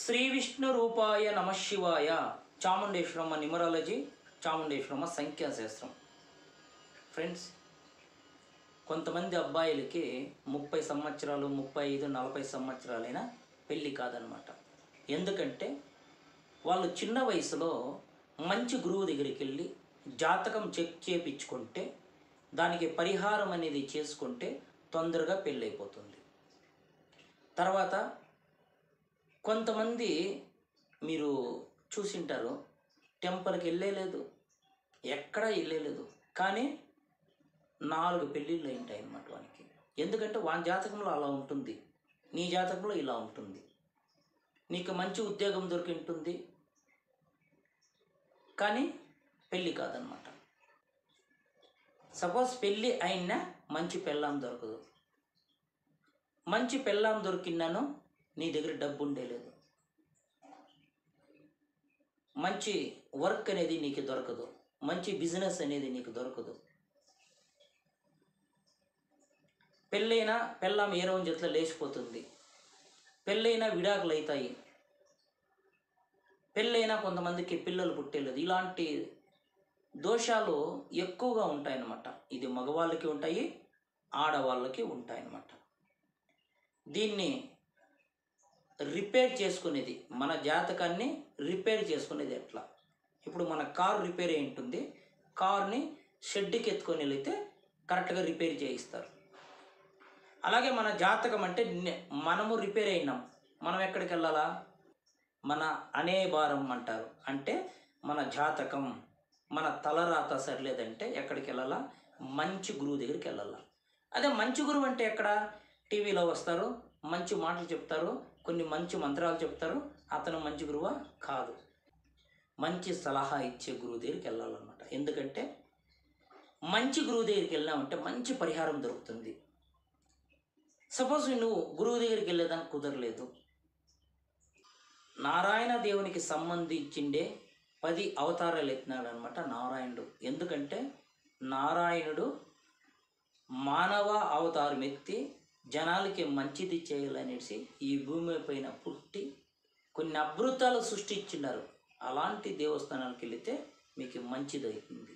శ్రీ విష్ణు రూపాయ నమశివాయ చాముండేశ్వరమ్మ numerology చాముండేశ్వరమ్మ సంఖ్యాశాస్త్రం friends కొంతమంది అబ్బాయిలకి ముప్పై సంవత్సరాలు ముప్పై ఐదు నలభై సంవత్సరాలైనా పెళ్ళి కాదనమాట ఎందుకంటే వాళ్ళు చిన్న వయసులో మంచి గురువు దగ్గరికి వెళ్ళి జాతకం చెక్ చేపించుకుంటే దానికి పరిహారం అనేది చేసుకుంటే తొందరగా పెళ్ళైపోతుంది తర్వాత కొంతమంది మీరు చూసింటారు టెంపుల్కి వెళ్ళలేదు ఎక్కడా వెళ్ళలేదు కానీ నాలుగు పెళ్ళిళ్ళు ఉంటాయి అన్నమాట వానికి ఎందుకంటే వాని జాతకంలో అలా ఉంటుంది నీ జాతకంలో ఇలా ఉంటుంది నీకు మంచి ఉద్యోగం దొరికి ఉంటుంది కానీ పెళ్ళి కాదనమాట సపోజ్ పెళ్ళి అయినా మంచి పెళ్ళాం దొరకదు మంచి పెళ్ళాం దొరికినాను నీ దగ్గర డబ్బు ఉండేలేదు మంచి వర్క్ అనేది నీకు దొరకదు మంచి బిజినెస్ అనేది నీకు దొరకదు పెళ్ళైనా పెళ్ళాం ఏ రోజు జట్లో లేచిపోతుంది పెళ్ళైనా విడాకులు అవుతాయి పెళ్ళైనా కొంతమందికి పిల్లలు పుట్టేలేదు ఇలాంటి దోషాలు ఎక్కువగా ఉంటాయన్నమాట ఇది మగవాళ్ళకి ఉంటాయి ఆడవాళ్ళకి ఉంటాయన్నమాట దీన్ని రిపేర్ చేసుకునేది మన జాతకాన్ని రిపేర్ చేసుకునేది ఎట్లా ఇప్పుడు మన కార్ రిపేర్ అయి ఉంటుంది కార్ని షెడ్కి ఎత్తుకొని వెళితే కరెక్ట్గా రిపేర్ చేయిస్తారు అలాగే మన జాతకం అంటే నే- మనము రిపేర్ అయినాం మనం ఎక్కడికి వెళ్ళాలా మన అనే భారం అంటారు అంటే మన జాతకం మన తలరాత సరిలేదంటే ఎక్కడికి వెళ్ళాలా మంచి గురువు దగ్గరికి వెళ్ళాలా అదే మంచి గురువు అంటే ఎక్కడ టీవీలో వస్తారు మంచి మాటలు చెప్తారు కొన్ని మంచి మంత్రాలు చెప్తారు అతను మంచి గురువా కాదు మంచి సలహా ఇచ్చే గురువు దగ్గరికి వెళ్ళాలన్నమాట ఎందుకంటే మంచి గురువు దగ్గరికి వెళ్ళామంటే మంచి పరిహారం దొరుకుతుంది సపోజ్ నువ్వు గురువు దగ్గరికి వెళ్ళేదానికి కుదరలేదు నారాయణ దేవునికి సంబంధించిండే పది అవతారాలు ఎత్తినాడు అనమాట నారాయణుడు ఎందుకంటే నారాయణుడు మానవ అవతారం ఎత్తి జనాలకి మంచిది చేయాలనేసి ఈ భూమి పైన పుట్టి కొన్ని అద్భుతాలు సృష్టించినారు అలాంటి దేవస్థానాలకు వెళితే మీకు మంచిది అవుతుంది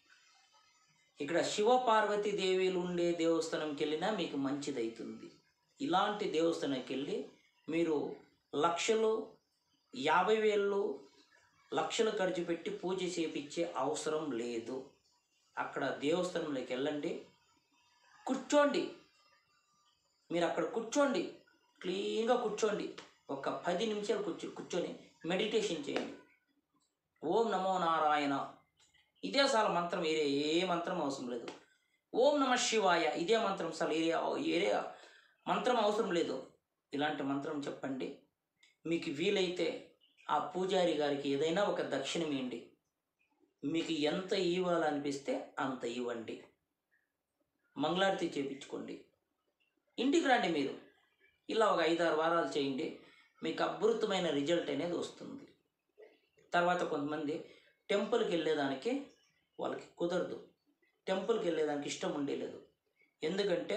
ఇక్కడ శివ పార్వతి దేవిలు ఉండే దేవస్థానంకి వెళ్ళినా మీకు మంచిది అవుతుంది ఇలాంటి దేవస్థానానికి వెళ్ళి మీరు లక్షలు యాభై వేలు లక్షలు ఖర్చు పెట్టి పూజ చేపించే అవసరం లేదు అక్కడ దేవస్థానంలోకి వెళ్ళండి కూర్చోండి మీరు అక్కడ కూర్చోండి క్లీన్గా కూర్చోండి ఒక పది నిమిషాలు కూర్చో కూర్చొని మెడిటేషన్ చేయండి ఓం నమో నారాయణ ఇదే సాల మంత్రం ఏరే ఏ మంత్రం అవసరం లేదు ఓం నమ శివాయ ఇదే మంత్రం సార్ ఏరే ఏరే మంత్రం అవసరం లేదు ఇలాంటి మంత్రం చెప్పండి మీకు వీలైతే ఆ పూజారి గారికి ఏదైనా ఒక దక్షిణం ఇవ్వండి మీకు ఎంత ఇవ్వాలనిపిస్తే అంత ఇవ్వండి మంగళారతి చేపించుకోండి ఇంటికి రండి మీరు ఇలా ఒక ఐదారు వారాలు చేయండి మీకు అద్భుతమైన రిజల్ట్ అనేది వస్తుంది తర్వాత కొంతమంది టెంపుల్కి వెళ్ళేదానికి వాళ్ళకి కుదరదు టెంపుల్కి వెళ్ళేదానికి ఇష్టం ఉండేలేదు ఎందుకంటే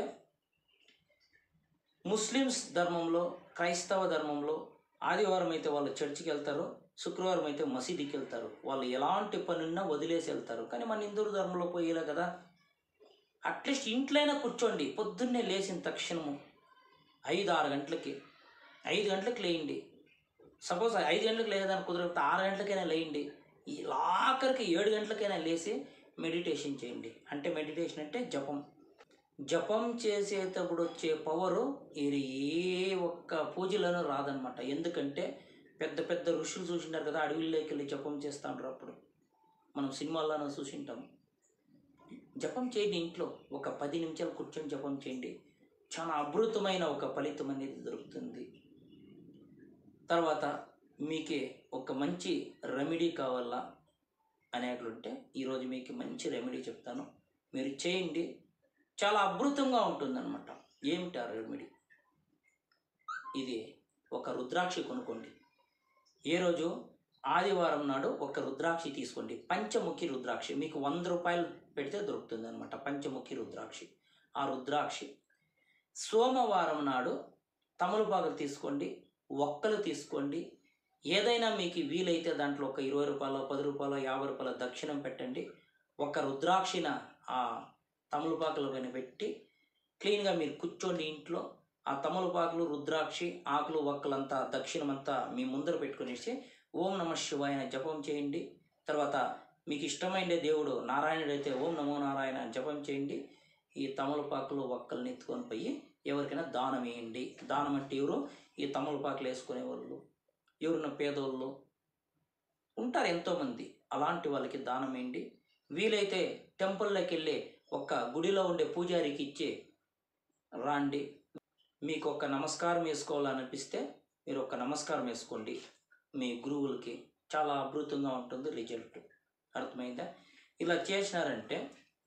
ముస్లిమ్స్ ధర్మంలో క్రైస్తవ ధర్మంలో ఆదివారం అయితే వాళ్ళు చర్చికి వెళ్తారు శుక్రవారం అయితే మసీదుకి వెళ్తారు వాళ్ళు ఎలాంటి పనున్నా వదిలేసి వెళ్తారు కానీ మన హిందూ ధర్మంలో పోయేలా కదా అట్లీస్ట్ ఇంట్లోనే కూర్చోండి పొద్దున్నే లేచిన తక్షణము ఐదు ఆరు గంటలకి ఐదు గంటలకు లేయండి సపోజ్ ఐదు గంటలకు లేదని కుదరకపోతే ఆరు గంటలకైనా లేయండి ఈ ఆఖరికి ఏడు గంటలకైనా లేచి మెడిటేషన్ చేయండి అంటే మెడిటేషన్ అంటే జపం జపం చేసేటప్పుడు వచ్చే పవరు ఇది ఏ ఒక్క పూజలోనూ రాదనమాట ఎందుకంటే పెద్ద పెద్ద ఋషులు చూసింటారు కదా అడవిలోకి వెళ్ళి జపం చేస్తూ ఉంటారు అప్పుడు మనం సినిమాల్లోనూ చూసింటాం జపం చేయండి ఇంట్లో ఒక పది నిమిషాలు కూర్చొని జపం చేయండి చాలా అద్భుతమైన ఒక ఫలితం అనేది దొరుకుతుంది తర్వాత మీకే ఒక మంచి రెమెడీ కావాలా అనేట్లుంటే ఈరోజు మీకు మంచి రెమెడీ చెప్తాను మీరు చేయండి చాలా అద్భుతంగా ఉంటుందన్నమాట ఏమిటి ఆ రెమెడీ ఇది ఒక రుద్రాక్షి కొనుక్కోండి ఏ రోజు ఆదివారం నాడు ఒక రుద్రాక్షి తీసుకోండి పంచముఖి రుద్రాక్షి మీకు వంద రూపాయలు పెడితే దొరుకుతుంది అనమాట పంచముఖి రుద్రాక్షి ఆ రుద్రాక్షి సోమవారం నాడు తమలపాకులు తీసుకోండి ఒక్కలు తీసుకోండి ఏదైనా మీకు వీలైతే దాంట్లో ఒక ఇరవై రూపాయలు పది రూపాయలు యాభై రూపాయల దక్షిణం పెట్టండి ఒక రుద్రాక్షిన ఆ తమలపాకుల పైన పెట్టి క్లీన్గా మీరు కూర్చోండి ఇంట్లో ఆ తమలపాకులు రుద్రాక్షి ఆకులు ఒక్కలంతా దక్షిణమంతా మీ ముందర పెట్టుకునేసి ఓం నమ శివాయ అని జపం చేయండి తర్వాత మీకు ఇష్టమైన దేవుడు నారాయణుడు అయితే ఓం నమో నారాయణ అని జపం చేయండి ఈ తమలపాకులు ఒక్కల్ని ఎత్తుకొని పోయి ఎవరికైనా దానం వేయండి దానం అంటే ఎవరు ఈ తమలపాకులు వేసుకునే వాళ్ళు ఎవరున్న పేదోళ్ళు ఉంటారు ఎంతోమంది అలాంటి వాళ్ళకి దానం వేయండి వీలైతే టెంపుల్లోకి వెళ్ళి ఒక్క గుడిలో ఉండే పూజారికి ఇచ్చి రాండి మీకు ఒక నమస్కారం వేసుకోవాలనిపిస్తే మీరు ఒక నమస్కారం వేసుకోండి మీ గురువులకి చాలా అద్భుతంగా ఉంటుంది రిజల్ట్ అర్థమైందా ఇలా చేసినారంటే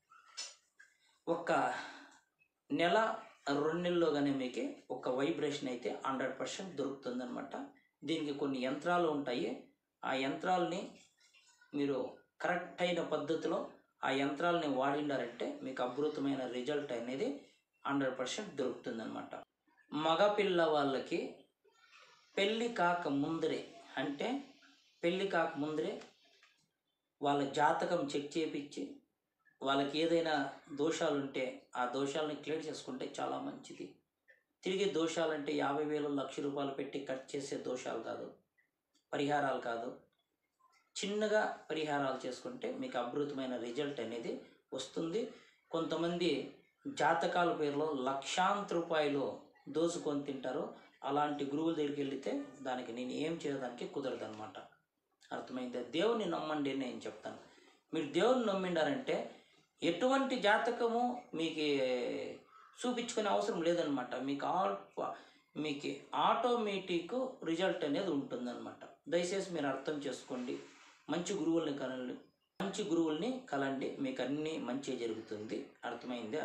ఒక నెల రెండు నెలల్లో కానీ మీకు ఒక వైబ్రేషన్ అయితే హండ్రెడ్ పర్సెంట్ దొరుకుతుందనమాట దీనికి కొన్ని యంత్రాలు ఉంటాయి ఆ యంత్రాలని మీరు కరెక్ట్ అయిన పద్ధతిలో ఆ యంత్రాలని వాడిండారంటే మీకు అద్భుతమైన రిజల్ట్ అనేది హండ్రెడ్ పర్సెంట్ దొరుకుతుందనమాట మగపిల్ల వాళ్ళకి పెళ్ళి కాక ముందరే అంటే పెళ్ళి కాక ముందరే వాళ్ళ జాతకం చెక్ చేపించి వాళ్ళకి ఏదైనా దోషాలు ఉంటే ఆ దోషాలని క్లియర్ చేసుకుంటే చాలా మంచిది తిరిగి దోషాలంటే యాభై వేలు లక్ష రూపాయలు పెట్టి కట్ చేసే దోషాలు కాదు పరిహారాలు కాదు చిన్నగా పరిహారాలు చేసుకుంటే మీకు అద్భుతమైన రిజల్ట్ అనేది వస్తుంది కొంతమంది జాతకాల పేరులో లక్షాంత రూపాయలు దోసుకొని తింటారు అలాంటి గురువుల దగ్గరికి వెళితే దానికి నేను ఏం చేయడానికి కుదరదు అనమాట అర్థమైందా దేవుని నమ్మండి అని నేను చెప్తాను మీరు దేవుని నమ్మిండారంటే ఎటువంటి జాతకము మీకు చూపించుకునే అవసరం లేదనమాట మీకు ఆ మీకు ఆటోమేటిక్ రిజల్ట్ అనేది ఉంటుందన్నమాట దయచేసి మీరు అర్థం చేసుకోండి మంచి గురువుల్ని కలండి మంచి గురువుల్ని కలండి మీకు అన్నీ మంచి జరుగుతుంది అర్థమైందా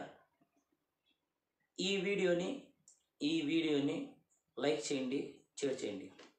ఈ వీడియోని ఈ వీడియోని లైక్ చేయండి షేర్ చేయండి